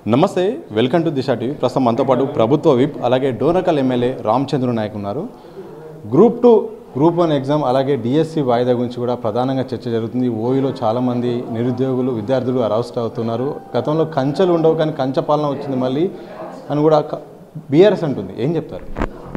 నమస్తే welcome to Disha TV ప్రస్తుతం మనతో పాటు ప్రభుత్వ విప్ అలాగే డోనకల్ ఎమ్మెల్యే రామచంద్ర నాయక్ ఉన్నారు group two group one exam అలాగే డిఎస్సి వాయిదా గురించి కూడా ప్రధానంగా చర్చ జరుగుతుంది ఓయూలో చాలామంది నిరుద్యోగులు విద్యార్థులు అరెస్ట్ అవుతున్నారు గతంలో కంచెలు ఉండవు కానీ కంచె పాలన వచ్చింది మళ్ళీ అని కూడా బీఆర్ఎస్ అంటుంది ఏం చెప్తారు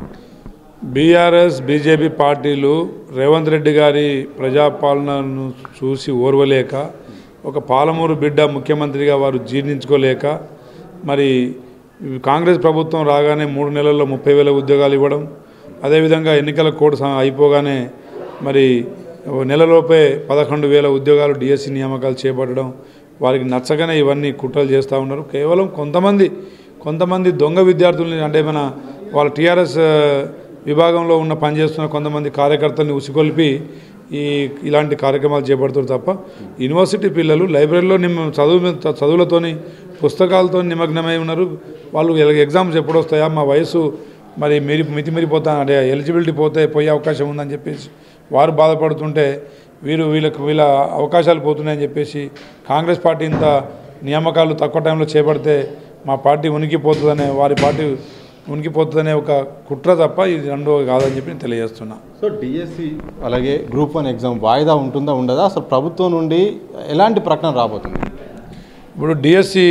బీఆర్ఎస్ బీజేపీ పార్టీలు రేవంత్ రెడ్డి గారి ప్రజాపాలనను చూసి ఓర్వలేక ఒక పాలమూరు బిడ్డ ముఖ్యమంత్రిగా వారు జీర్ణించుకోలేక మరి కాంగ్రెస్ ప్రభుత్వం రాగానే మూడు నెలల్లో ముప్పై వేల ఉద్యోగాలు ఇవ్వడం అదేవిధంగా ఎన్నికల కోడ్ స- అయిపోగానే మరి ఓ నెలలోపే పదకొండు వేల ఉద్యోగాలు డిఎస్సి నియామకాలు చేపట్టడం వారికి నచ్చగానే ఇవన్నీ కుట్రలు చేస్తూ ఉన్నారు కేవలం కొంతమంది కొంతమంది దొంగ విద్యార్థుల్ని అంటే మన వాళ్ళ టీఆర్ఎస్ విభాగంలో ఉన్న పనిచేస్తున్న కొంతమంది కార్యకర్తల్ని ఉసిగొల్పి ఈ ఇలాంటి కార్యక్రమాలు చేపడుతారు తప్ప యూనివర్సిటీ పిల్లలు లైబ్రరీలో నిమ్మ చదువు మీద- చదువులతోని పుస్తకాలతో నిమగ్నమై ఉన్నారు వాళ్ళు ఎల- ఎగ్జామ్స్ ఎప్పుడు వస్తాయా మా వయసు మరి మిరి మితిమిరిపోతా అంటే ఎలిజిబిలిటీ పోతే పోయే అవకాశం ఉందని చెప్పేసి వారు బాధపడుతుంటే వీరు వీళ్ళకు వీళ్ళ అవకాశాలు పోతున్నాయని చెప్పేసి కాంగ్రెస్ పార్టీ ఇంత నియామకాలు తక్కువ టైంలో చేపడితే మా పార్టీ ఉనికిపోతుందనే వారి పార్టీ ఉనికిపోతుందనే ఒక కుట్ర తప్ప ఇది రెండో కాదని చెప్పి నేను తెలియజేస్తున్నా సో డిఎస్సి అలాగే గ్రూప్ వన్ ఎగ్జామ్ వాయిదా ఉంటుందా ఉండదా అసలు ప్రభుత్వం నుండి ఎలాంటి ప్రకటన రాబోతుంది ఇప్పుడు డిఎస్సి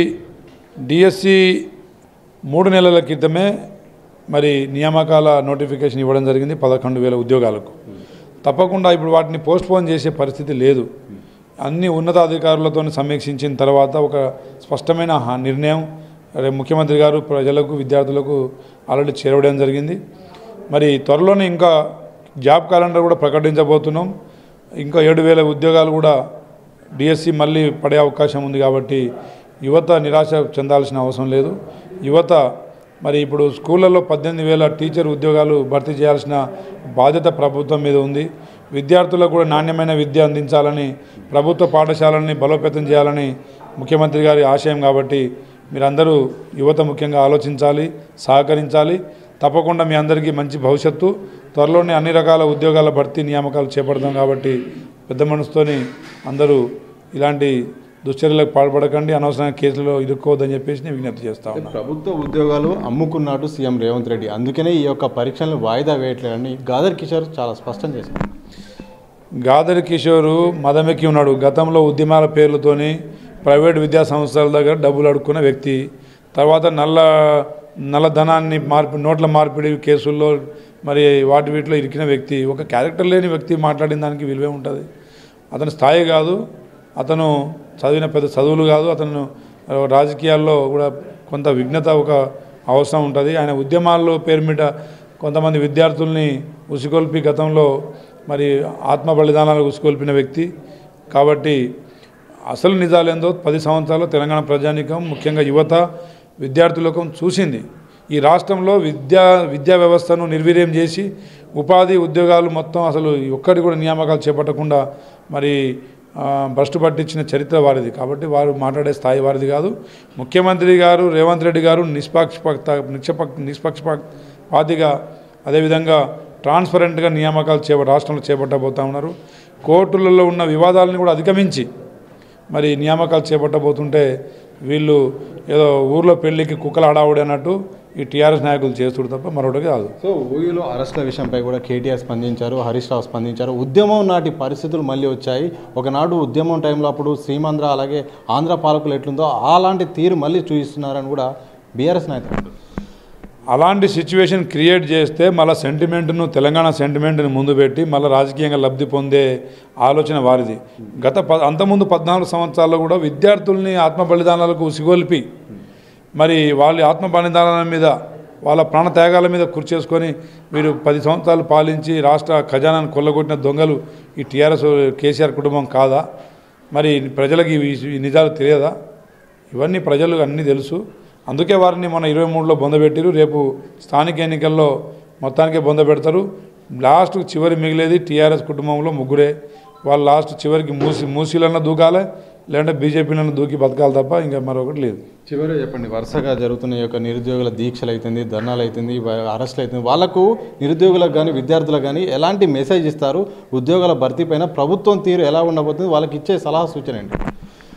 డిఎస్సి మూడు నెలల క్రితమే మరి నియామకాల నోటిఫికేషన్ ఇవ్వడం జరిగింది పదకొండు వేల ఉద్యోగాలకు తప్పకుండా ఇప్పుడు వాటిని పోస్ట్పోన్ చేసే పరిస్థితి లేదు అన్ని ఉన్నతాధికారులతో సమీక్షించిన తర్వాత ఒక స్పష్టమైన హా- నిర్ణయం రేపు ముఖ్యమంత్రి గారు ప్రజలకు విద్యార్థులకు ఆల్రెడీ చేరవడం జరిగింది మరి త్వరలోనే ఇంకా జాబ్ క్యాలెండర్ కూడా ప్రకటించబోతున్నాం ఇంకా ఏడు వేల ఉద్యోగాలు కూడా డిఎస్సి మళ్ళీ పడే అవకాశం ఉంది కాబట్టి యువత నిరాశ చెందాల్సిన అవసరం లేదు యువత మరి ఇప్పుడు స్కూళ్ళల్లో పద్దెనిమిది వేల టీచర్ ఉద్యోగాలు భర్తీ చేయాల్సిన బాధ్యత ప్రభుత్వం మీద ఉంది విద్యార్థులకు కూడా నాణ్యమైన విద్య అందించాలని ప్రభుత్వ పాఠశాలని బలోపేతం చేయాలని ముఖ్యమంత్రి గారి ఆశయం కాబట్టి మీరందరూ యువత ముఖ్యంగా ఆలోచించాలి సహకరించాలి తప్పకుండా మీ అందరికీ మంచి భవిష్యత్తు త్వరలోనే అన్ని రకాల ఉద్యోగాల భర్తీ నియామకాలు చేపడతాం కాబట్టి పెద్ద మనసుతోని అందరూ ఇలాంటి దుశ్చర్యలకు పాల్పడకండి అనవసరమైన కేసులో ఇరుక్కోవద్దని చెప్పేసి నేను విజ్ఞప్తి చేస్తా ఉన్నాను ప్రభుత్వ ఉద్యోగాలు అమ్ముకున్నాడు సీఎం రేవంత్ రెడ్డి అందుకనే ఈ యొక్క పరీక్షలను వాయిదా వేయట్లేదని గాదర్ కిషోర్ చాలా స్పష్టం చేశారు గాదరి కిషోరు మదమెక్కి ఉన్నాడు గతంలో ఉద్యమాల పేర్లతోని ప్రైవేట్ విద్యా సంస్థల దగ్గర డబ్బులు అడుక్కున్న వ్యక్తి తర్వాత నల్ల నల్లధనాన్ని మార్పి నోట్ల మార్పిడి కేసుల్లో మరి వాటి వీటిలో ఇరికిన వ్యక్తి ఒక క్యారెక్టర్ లేని వ్యక్తి మాట్లాడిన దానికి విలువే ఉంటుంది అతని స్థాయి కాదు అతను చదివిన పెద్ద చదువులు కాదు అతను రాజకీయాల్లో కూడా కొంత విఘ్నత ఒక అవసరం ఉంటుంది ఆయన ఉద్యమాల్లో పేరు మీద కొంతమంది విద్యార్థుల్ని ఉసిగొల్పి గతంలో మరి ఆత్మ బలిదానాలు ఉసిగొల్పిన వ్యక్తి కాబట్టి అసలు నిజాలేందో పది సంవత్సరాలు తెలంగాణ ప్రజానీకం ముఖ్యంగా యువత విద్యార్థులకు చూసింది ఈ రాష్ట్రంలో విద్యా విద్యా వ్యవస్థను నిర్వీర్యం చేసి ఉపాధి ఉద్యోగాలు మొత్తం అసలు ఒక్కటి కూడా నియామకాలు చేపట్టకుండా మరి ఆ, భ్రష్టు పట్టించిన చరిత్ర వారిది కాబట్టి వారు మాట్లాడే స్థాయి వారిది కాదు ముఖ్యమంత్రి గారు రేవంత్ రెడ్డి గారు నిష్పక్షపాత నిక్షపక్ నిష్పక్షపాతిగా అదేవిధంగా ట్రాన్స్పరెంట్గా నియామకాలు చేప రాష్ట్రంలో చేపట్టబోతా ఉన్నారు కోర్టులలో ఉన్న వివాదాలను కూడా అధిగమించి మరి నియామకాలు చేపట్టబోతుంటే వీళ్ళు ఏదో ఊర్లో పెళ్లికి కుక్కలు హడావుడి అన్నట్టు ఈ టీఆర్ఎస్ నాయకులు చేస్తుడు తప్ప మరొకటి కాదు సో ఊయూలో అరెస్టుల విషయంపై కూడా కేటీఆర్ స్పందించారు హరీష్ రావు స్పందించారు ఉద్యమం నాటి పరిస్థితులు మళ్ళీ వచ్చాయి ఒకనాడు ఉద్యమం టైంలో అప్పుడు సీమాంధ్ర అలాగే ఆంధ్ర పాలకులు ఎట్లుందో అలాంటి తీరు మళ్ళీ చూపిస్తున్నారని కూడా బీఆర్ఎస్ నాయకులు అంటారు. అలాంటి సిచ్యువేషన్ క్రియేట్ చేస్తే మళ్ళీ సెంటిమెంట్ను తెలంగాణ సెంటిమెంట్ని ముందు పెట్టి మళ్ళీ రాజకీయంగా లబ్ధి పొందే ఆలోచన వారిది గత ప అంతకుముందు పద్నాలుగు సంవత్సరాల్లో కూడా విద్యార్థుల్ని ఆత్మ బలిదానాలకు ఉసిగొల్పి మరి వాళ్ళ ఆత్మ బలిదానాల మీద వాళ్ళ ప్రాణత్యాగాల మీద కుర్చేసుకొని వీరు పది సంవత్సరాలు పాలించి రాష్ట్ర ఖజానాను కొల్లగొట్టిన దొంగలు ఈ టీఆర్ఎస్ కేసీఆర్ కుటుంబం కాదా మరి ప్రజలకు ఈ ఈ నిజాలు తెలియదా ఇవన్నీ ప్రజలు అన్నీ తెలుసు అందుకే వారిని మన ఇరవై మూడులో బొందబెట్టిరు రేపు స్థానిక ఎన్నికల్లో మొత్తానికే బొందబెడతారు లాస్ట్ చివరి మిగిలేది టీఆర్ఎస్ కుటుంబంలో ముగ్గురే వాళ్ళు లాస్ట్ చివరికి మూసి మూసీలన్నా దూకాలి లేదంటే బీజేపీలను దూకి బతకాలి తప్ప ఇంకా మరొకటి లేదు చివరిగా చెప్పండి వరుసగా జరుగుతున్న ఈ యొక్క నిరుద్యోగుల దీక్షలు అవుతుంది ధర్నాలు అవుతుంది వ- అరెస్టులు అవుతుంది వాళ్ళకు నిరుద్యోగులకు కానీ విద్యార్థులకు కానీ ఎలాంటి మెసేజ్ ఇస్తారు ఉద్యోగాల భర్తీ పైన ప్రభుత్వం తీరు ఎలా ఉండబోతుంది వాళ్ళకి ఇచ్చే సలహా సూచన ఏంటి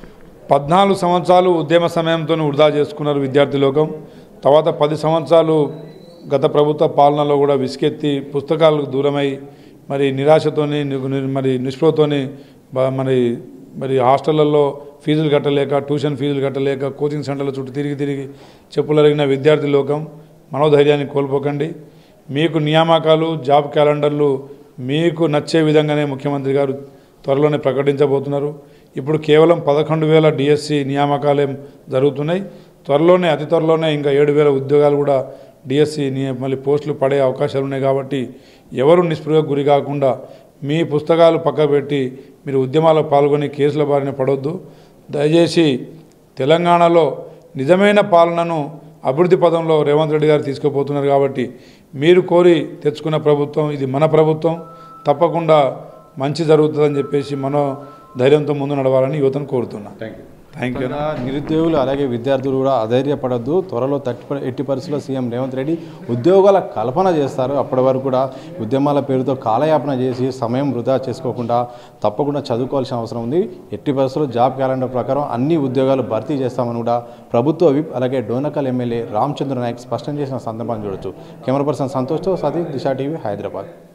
పద్నాలుగు సంవత్సరాలు ఉద్యమ సమయంతో వృధా చేసుకున్నారు విద్యార్థి లోకం తర్వాత పది సంవత్సరాలు గత ప్రభుత్వ పాలనలో కూడా విసుకెత్తి పుస్తకాలకు దూరమై మరి నిరాశతోని ని- ని- మరి నిస్పృహతోని బ- మరి మరి హాస్టళ్లలో ఫీజులు కట్టలేక ట్యూషన్ ఫీజులు కట్టలేక కోచింగ్ సెంటర్ల చుట్టూ తిరిగి తిరిగి చెప్పులరిగిన విద్యార్థి లోకం మనోధైర్యాన్ని కోల్పోకండి మీకు నియామకాలు జాబ్ క్యాలెండర్లు మీకు నచ్చే విధంగానే ముఖ్యమంత్రి గారు త్వరలోనే ప్రకటించబోతున్నారు ఇప్పుడు కేవలం పదకొండు వేల డిఎస్సి నియామకాలే జరుగుతున్నాయి త్వరలోనే అతి త్వరలోనే ఇంకా ఏడు వేల ఉద్యోగాలు కూడా డిఎస్సి మళ్ళీ పోస్టులు పడే అవకాశాలు ఉన్నాయి కాబట్టి ఎవరు నిస్పృహకు గురి కాకుండా మీ పుస్తకాలు పక్కపెట్టి మీరు ఉద్యమాల్లో పాల్గొని కేసుల బారిన పడొద్దు దయచేసి తెలంగాణలో నిజమైన పాలనను అభివృద్ధి పదంలో రేవంత్ రెడ్డి గారు తీసుకుపోతున్నారు కాబట్టి మీరు కోరి తెచ్చుకున్న ప్రభుత్వం ఇది మన ప్రభుత్వం తప్పకుండా మంచి జరుగుతుందని చెప్పేసి మనో ధైర్యంతో ముందు నడవాలని యువతను కోరుతున్నా థ్యాంక్ యూ థ్యాంక్ యూ నిరుద్యోగులు అలాగే విద్యార్థులు కూడా అధైర్యపడద్దు త్వరలో తట్టి ప- ఎట్టి పరిస్థితుల్లో సీఎం రేవంత్ రెడ్డి ఉద్యోగాల కల్పన చేస్తారు అప్పటి వరకు కూడా ఉద్యమాల పేరుతో కాలయాపన చేసి సమయం వృధా చేసుకోకుండా తప్పకుండా చదువుకోవాల్సిన అవసరం ఉంది ఎట్టి పరిస్థితుల్లో జాబ్ క్యాలెండర్ ప్రకారం అన్ని ఉద్యోగాలు భర్తీ చేస్తామని కూడా ప్రభుత్వ విప్ అలాగే డోనకల్ ఎమ్మెల్యే రామచంద్ర నాయక్ స్పష్టం చేసిన సందర్భాన్ని చూడొచ్చు కెమెరా పర్సన్ సంతోష్తో సతీష్ దిశా టీవీ హైదరాబాద్